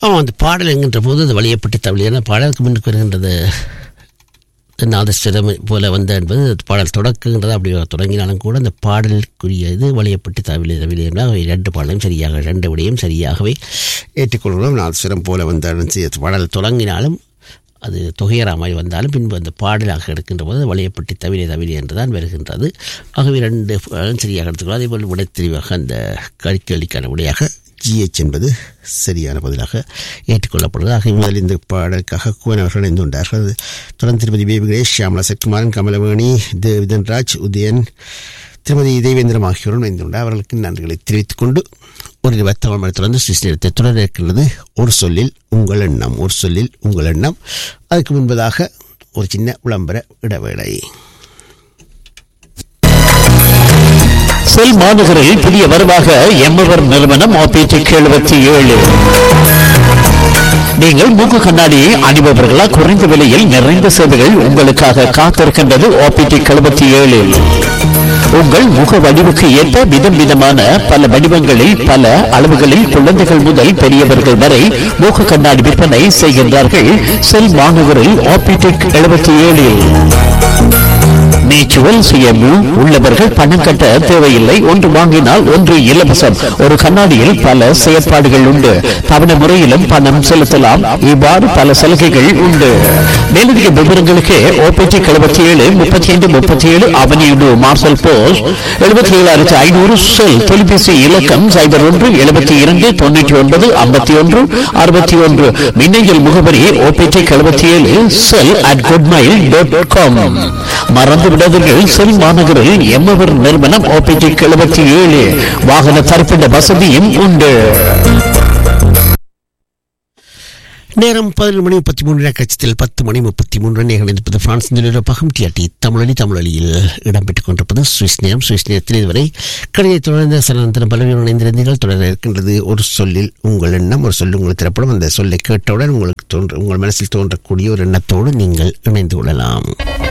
ஆமாம் அந்த பாடல் என்கின்ற போது அது வழியப்பட்டு தவிழி ஏன்னா பாடலுக்கு முன்னுக்கு வருகின்றது நாதஸ்வரம் போல வந்த என்பது பாடல் தொடக்குகின்றது அப்படி தொடங்கினாலும் கூட அந்த பாடலுக்குரிய இது வழியப்பட்டு தவிழி தவிழி என்றால் அவை ரெண்டு பாடலும் சரியாக ரெண்டு விடையும் சரியாகவே ஏற்றுக்கொள்கிறோம் நாதஸ்வரம் போல வந்த பாடல் தொடங்கினாலும் அது தொகையராமாய் வந்தாலும் பின்பு அந்த பாடலாக எடுக்கின்ற போது வளையப்பட்டி தவிர தவிர என்றுதான் வருகின்றது ஆகவே ரெண்டு பாடலும் சரியாக எடுத்துக்கலாம் அதே போல் விடை தெளிவாக அந்த கறிக்கேள்விக்கான விடையாக ஜிஹெச் என்பது சரியான பதிலாக ஏற்றுக்கொள்ளப்படுகிறது ஆக முதல் இந்த பாடலுக்காக குவன் அவர்கள் இணைந்து கொண்டார்கள் தொடர்ந்து திருமதி பேபி கணேஷ் ஷியாமலா சக்திமாறன் கமலவேணி தேவிதன்ராஜ் உதயன் திருமதி தேவேந்திரம் ஆகியோரும் இணைந்து கொண்டார் அவர்களுக்கு நன்றிகளை தெரிவித்துக் கொண்டு ஒரு இருபத்தமிழ் மணி தொடர்ந்து ஸ்ரீ நேரத்தை தொடர இருக்கின்றது ஒரு சொல்லில் உங்கள் எண்ணம் ஒரு சொல்லில் உங்கள் எண்ணம் அதுக்கு முன்பதாக ஒரு சின்ன விளம்பர இடைவேளை செல் மாநகரில் புதிய வரவாக எம்எவர் நிறுவனம் ஆபிடிக் எழுபத்தி ஏழு நீங்கள் மூக்கு கண்ணாடியை அணிபவர்களா குறைந்த விலையில் நிறைந்த சேவைகள் உங்களுக்காக காத்திருக்கின்றது ஆபிடிக் எழுபத்தி ஏழில் உங்கள் முக வடிவுக்கு ஏற்ப விதம் விதமான பல வடிவங்களில் பல அளவுகளில் குழந்தைகள் முதல் பெரியவர்கள் வரை மூக்கு கண்ணாடி விற்பனை செய்கின்றார்கள் செல் மாநகரில் ஆபிடிக் எழுபத்தி ஏழில் நேச்சுரல் சுயமு உள்ளவர்கள் பணம் கட்ட தேவையில்லை ஒன்று வாங்கினால் ஒன்று இலவசம் ஒரு கண்ணாடியில் பல செயற்பாடுகள் உண்டு தவணை முறையிலும் பணம் செலுத்தலாம் இவ்வாறு பல சலுகைகள் உண்டு மேலதிக விவரங்களுக்கு ஓபிடி எழுபத்தி ஏழு முப்பத்தி ஐந்து முப்பத்தி ஏழு அவனியுடு மார்சல் போஸ்ட் எழுபத்தி ஏழாயிரத்தி ஐநூறு செல் தொலைபேசி இலக்கம் சைபர் ஒன்று எழுபத்தி இரண்டு தொண்ணூற்றி ஒன்பது ஐம்பத்தி ஒன்று அறுபத்தி ஒன்று மின்னஞ்சல் முகவரி ஓபிடி எழுபத்தி ஏழு cell at good mail dot com மறந்து விடாதீர்கள் செல் மாநகரில் எம்மவர் நிறுவனம் ஓபிடி எழுபத்தி ஏழு வாகன தரிப்பிட வசதியும் உண்டு நேரம் பதினொரு மணி முப்பத்தி மூன்று கட்சத்தில் பத்து மணி முப்பத்தி மூன்று நேரம் என்பது பிரான்ஸ் நிலப்பகம் டிஆர்டி தமிழொலி தமிழொலியில் இடம்பெற்றுக் கொண்டிருப்பது சுவிஸ் நேரம் சுவிஸ் நேரத்தில் இதுவரை கடையை தொடர்ந்த சலனத்தின் பல்வேறு இணைந்திருந்தீர்கள் தொடர இருக்கின்றது ஒரு சொல்லில் உங்கள் எண்ணம் ஒரு சொல்லி உங்களுக்கு திறப்படும் அந்த சொல்லை கேட்டவுடன் உங்களுக்கு தோன்ற உங்கள் மனசில் தோன்றக்கூடிய ஒரு எண்ணத்தோடு நீங்கள் இணைந்து கொள்ளலாம்